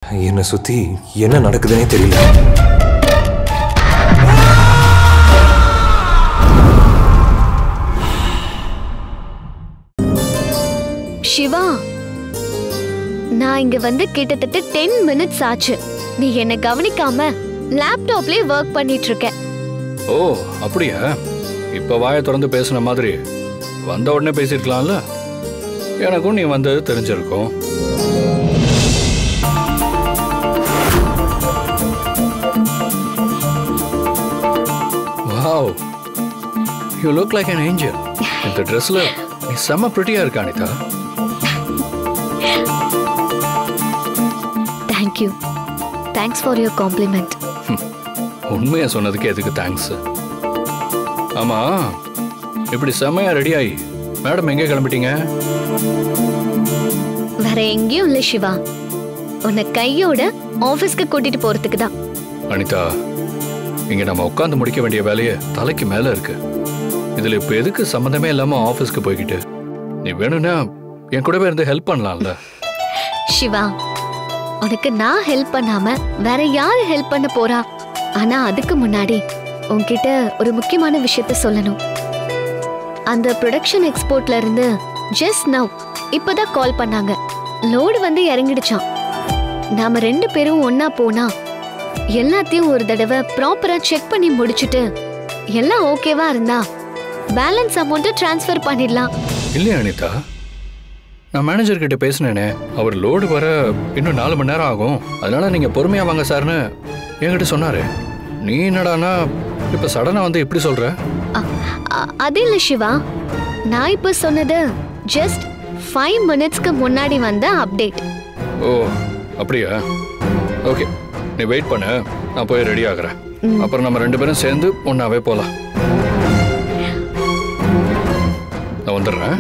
என்னை சுத்தி என்ன நடக்குதுன்னே தெரியல சிவா நான் இங்க வந்து கிட்டத்தட்ட டென் மினிட்ஸ் ஆச்சு நீ என்ன கவனிக்காம லேப்டாப்லயே ஒர்க் பண்ணிட்டு இருக்க ஓ அப்படியா இப்ப வாயை திறந்து பேசுன மாதிரி வந்த உடனே பேசியிருக்கலாம்ல எனக்கும் நீ வந்தது தெரிஞ்சிருக்கும் wow you look like an angel இந்த ட்ரெஸ்ல நீ செம்ம பிரிட்டியா இருக்க Anitha thank you thanks for your compliment உண்மையா சொன்னதுக்கு எதுக்கு தேங்க்ஸ் ஆமா இப்படி செம்மையா ரெடி ஆகி மேடம் எங்கே கிளம்பிட்டீங்க வேற எங்கேயும் இல்ல சிவா உன்னை கையோட ஆபீஸ்க்கு கூட்டிட்டு போறதுக்கு தான் அனிதா இங்க நம்ம உட்காந்து முடிக்க வேண்டிய வேலையை தலைக்கு மேல இருக்கு இதுல இப்ப எதுக்கு சம்மந்தமே இல்லாம ஆபீஸ்க்கு போய்கிட்டு நீ வேணும்னா என் கூடவே இருந்து ஹெல்ப் பண்ணலாம்ல சிவா உனக்கு நான் ஹெல்ப் பண்ணாம வேற யாரு ஹெல்ப் பண்ண போறா ஆனா அதுக்கு முன்னாடி உன்கிட்ட ஒரு முக்கியமான விஷயத்த சொல்லணும் அந்த ப்ரொடக்ஷன் எக்ஸ்போர்ட்ல இருந்து ஜஸ்ட் நவ் இப்பதான் கால் பண்ணாங்க லோடு வந்து இறங்கிடுச்சாம் நாம ரெண்டு பேரும் ஒண்ணா போனா எல்லாத்தையும் ஒரு தடவை ப்ராப்பரா செக் பண்ணி முடிச்சிட்டு எல்லாம் ஓகேவா இருந்தா பேலன்ஸ் அமௌண்ட்டை ட்ரான்ஸ்ஃபர் பண்ணிடலாம் இல்லையா அனிதா நான் மேனேஜர் கிட்ட பேசினேனே அவர் லோடு வர இன்னும் நாலு மணி நேரம் ஆகும் அதனால நீங்க பொறுமையா வாங்க சார்னு என்கிட்ட சொன்னாரு நீ என்னடானா இப்ப சடனா வந்து இப்படி சொல்ற அ- அ- அது இல்ல சிவா நான் இப்ப சொன்னது ஜஸ்ட் ஃபைவ் மினிட்ஸ்க்கு முன்னாடி வந்த அப்டேட் ஓ அப்படியா ஓகே நீ வெயிட் பண்ணு நான் போய் ரெடி ஆகுறேன் அப்புறம் நம்ம ரெண்டு பேரும் சேர்ந்து ஒன்னாவே போலாம் நான் வந்துடுறேன்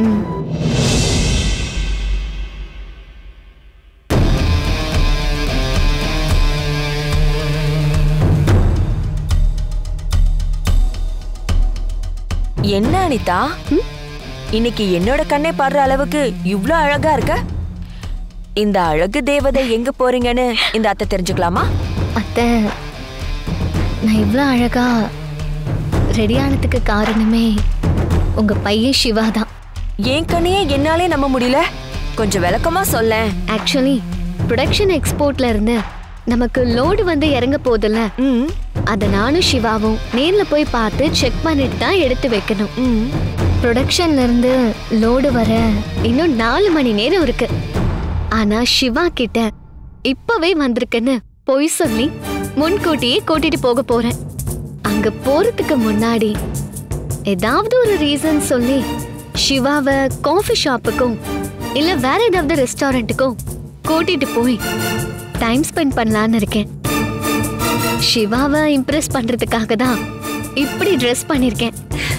என்ன அனிதா இன்னைக்கு என்னோட கண்ணை பாடுற அளவுக்கு இவ்ளோ அழகா இருக்க இந்த அழகு தேவதை எங்க போறீங்கன்னு இந்த அத்தை தெரிஞ்சுக்கலாமா அத்தை நான் இவ்வளோ அழகா ரெடி ஆனதுக்கு காரணமே உங்க பையன் சிவா தான் என் கண்ணையே என்னாலே நம்ப முடியல கொஞ்சம் விளக்கமா சொல்லேன் ஆக்சுவலி ப்ரொடக்ஷன் எக்ஸ்போர்ட்ல இருந்து நமக்கு லோடு வந்து இறங்க போதில்ல ம் அதை நானும் சிவாவும் நேர்ல போய் பார்த்து செக் பண்ணிட்டு தான் எடுத்து வைக்கணும் ம் ப்ரொடக்ஷன்ல இருந்து லோடு வர இன்னும் நாலு மணி நேரம் இருக்கு ஆனா சிவா கிட்ட இப்பவே வந்திருக்குன்னு பொய் சொல்லி முன்கூட்டியே கூட்டிட்டு போக போறேன் அங்க போறதுக்கு முன்னாடி ஏதாவது ஒரு ரீசன் சொல்லி சிவாவை காஃபி ஷாப்புக்கும் இல்ல வேற ஏதாவது ரெஸ்டாரண்ட்டுக்கும் கூட்டிட்டு போய் டைம் ஸ்பெண்ட் பண்ணலான்னு இருக்கேன் சிவாவை இம்ப்ரெஸ் பண்றதுக்காக தான் இப்படி ட்ரெஸ் பண்ணிருக்கேன்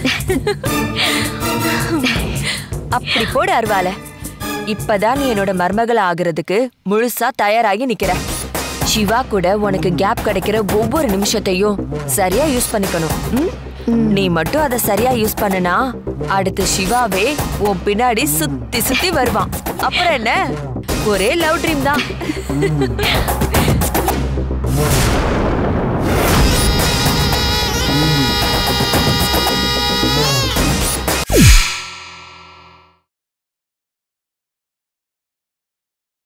அப்படி போடு அருவால இப்பதான் நீ என்னோட மருமகள் ஆகுறதுக்கு முழுசா தயாராகி நிக்கிற சிவா கூட உனக்கு கேப் கிடைக்கிற ஒவ்வொரு நிமிஷத்தையும் சரியா யூஸ் பண்ணிக்கணும் ம்? நீ மட்டும் அதை சரியா யூஸ் பண்ணனா அடுத்து சிவாவே உன் பின்னாடி சுத்தி சுத்தி வருவான் அப்புறம் என்ன ஒரே லவ் ட்ரீம் தான்